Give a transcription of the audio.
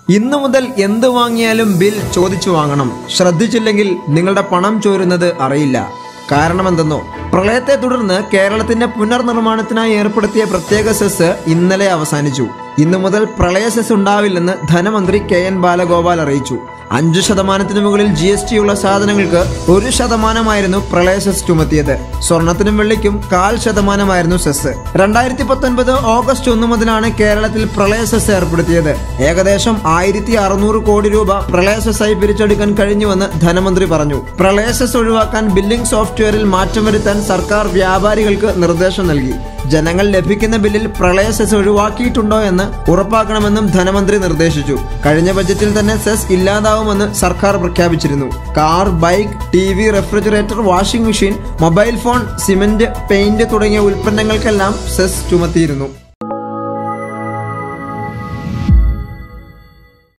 ഇന്നു മുതൽ എന്ത് വാങ്ങിയാലും ബിൽ ചോദിച്ചു വാങ്ങണം ശ്രദ്ധിച്ചില്ലെങ്കിൽ നിങ്ങളുടെ പണം ചോരുന്നത് അറിയില്ല കാരണമെന്തെന്നോ പ്രളയത്തെ തുടർന്ന് കേരളത്തിന്റെ പുനർനിർമ്മാണത്തിനായി ഏർപ്പെടുത്തിയ പ്രത്യേക സെസ് ഇന്നലെ അവസാനിച്ചു ഇന്നു മുതൽ പ്രളയ സെസ് ഉണ്ടാവില്ലെന്ന് ധനമന്ത്രി കെ എൻ ബാലഗോപാൽ അറിയിച്ചു അഞ്ചു ശതമാനത്തിന് മുകളിൽ ജി എസ് ടി ഉള്ള സാധനങ്ങൾക്ക് ഒരു ശതമാനമായിരുന്നു പ്രളയ സെസ് ചുമത്തിയത് സ്വർണത്തിനും വെള്ളിക്കും കാൽ ശതമാനമായിരുന്നു സെസ് രണ്ടായിരത്തി പത്തൊൻപത് ഓഗസ്റ്റ് ഒന്ന് മുതലാണ് കേരളത്തിൽ പ്രളയ സെസ് ഏർപ്പെടുത്തിയത് ഏകദേശം ആയിരത്തി അറുന്നൂറ് കോടി രൂപ പ്രളയ സെസ്സായി പിരിച്ചെടുക്കാൻ കഴിഞ്ഞുവെന്ന് ധനമന്ത്രി പറഞ്ഞു പ്രളയ സെസ് ഒഴിവാക്കാൻ ബില്ലിംഗ് സോഫ്റ്റ്വെയറിൽ മാറ്റം വരുത്താൻ സർക്കാർ വ്യാപാരികൾക്ക് നിർദ്ദേശം നൽകി ജനങ്ങൾ ലഭിക്കുന്ന ബില്ലിൽ പ്രളയ സെസ് ഒഴിവാക്കിയിട്ടുണ്ടോ എന്ന് ഉറപ്പാക്കണമെന്നും ധനമന്ത്രി നിർദ്ദേശിച്ചു കഴിഞ്ഞ ബജറ്റിൽ തന്നെ സെസ് ഇല്ലാതാവുമെന്ന് സർക്കാർ പ്രഖ്യാപിച്ചിരുന്നു car bike T V refrigerator washing machine mobile phone cement paint തുടങ്ങിയ ഉൽപ്പന്നങ്ങൾക്കെല്ലാം സെസ് ചുമത്തിയിരുന്നു